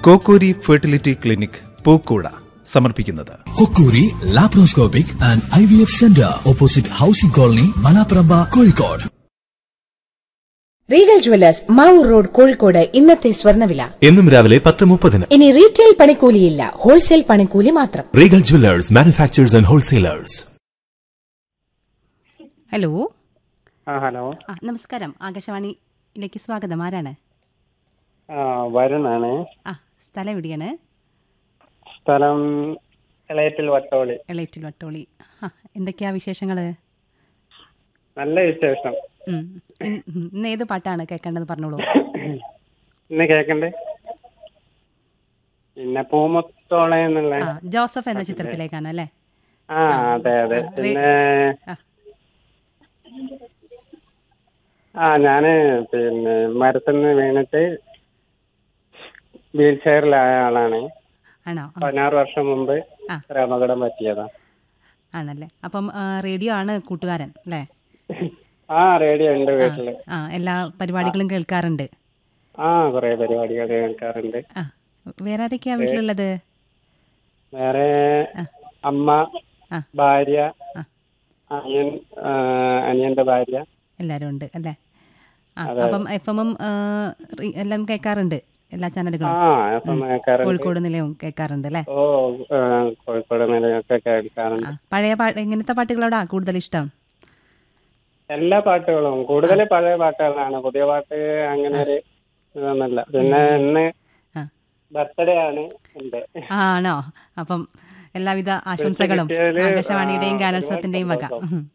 കോക്കൂരി fertility clinic Pookkuda സമർപ്പിക്കുന്നത് കൊക്കൂരി laparoscopic and I V F centre opposite housing colony Malaparamba Kozhikode Regal jewellers Mavoor road Kozhikode ഇന്നത്തെ സ്വർണ്ണവില എന്നും രാവിലെ പത്ത് മുപ്പതിന് ഇനി റീറ്റെയിൽ പണിക്കൂലിയില്ല ഹോൾസെയിൽ പണിക്കൂലി മാത്രം Regal jewellers manufacturers and wholesalers hello ആ ഹലോ ആ നമസ്കാരം ആകാശവാണിയിലേക്ക് സ്വാഗതം ആരാണ് ആ വരുണാണ് ആ സ്ഥലം എവിടെയാണ് സ്ഥലം ഇളയറ്റിൽ വട്ടോളി എളേറ്റിൽ വട്ടോളി ആ എന്തൊക്കെയാ വിശേഷങ്ങൾ നല്ല വിശേഷം ഇന്ന് ഏത് പാട്ടാണ് കേൾക്കേണ്ടത് പറഞ്ഞോളൂ ഇന്ന് കേക്കണ്ടേ പിന്നെ പൂമത്തോളെ എന്നുള്ള ആ ജോസഫ് എന്ന ചിത്രത്തിലേക്കാണ് അല്ലേ ആ അതെ അതെ ആ, പിന്നെ ആ. ആ ഞാന് പിന്നെ മരത്തുനിന്ന് വീണിട്ട് വീൽ ചെയറിലായ ആളാണ് ആണോ ആ, പതിനാറ് വർഷം മുമ്പ് ആ. ഒരു അപകടം പറ്റിയതാ ആണല്ലേ അപ്പം ആ, റേഡിയോ ആണ് കൂട്ടുകാരൻ അല്ലേ ആ റേഡിയോ ഉണ്ട് വീട്ടില് ആ എല്ലാ പരിപാടികളും കേൾക്കാറുണ്ട് ആ കുറെ പരിപാടികൾ കേൾക്കാറുണ്ട് ആ വേറെ ആരൊക്കെയാ വീട്ടിലുള്ളത് വേറെ ആ. അമ്മ ആ. ഭാര്യ ആ. അനിയൻ ആ, അനിയന്റെ ഭാര്യ എല്ലാവരും ഉണ്ട് അല്ലേ ആ അതെ. അപ്പം എഫ് എമ്മും എല്ലാം കേൾക്കാറുണ്ട് എല്ലാ ആ ചാനലുകളും അപ്പം കേൾക്കാറുണ്ട് കോഴിക്കോട് നിലയവും കേൾക്കാറുണ്ട് അല്ലേ ഓ ആ, കോഴിക്കോട് നിലയൊക്കെ ആ കേൾക്കാറുണ്ട് പഴയ പാട്ട് എങ്ങനത്തെ പാട്ടുകളോടാ കൂടുതൽ ഇഷ്ടം എല്ലാ പാട്ടുകളും കൂടുതൽ പഴയ പാട്ടുകളാണ് പുതിയ പാട്ട് അങ്ങനെ ഒരു ഇതൊന്നുമില്ല പിന്നെ ഇന്ന് ആ. ബർത്ത്ഡേ ആണ് എന്റെ ആ, ആണോ അപ്പം എല്ലാവിധ ആശംസകളും കിട്ടിയാല്, ആകാശവാണിയുടെയും ആ, ഗാനോത്സവത്തിന്റെയും വക ഒരുപാട് സന്തോഷം. ഉം.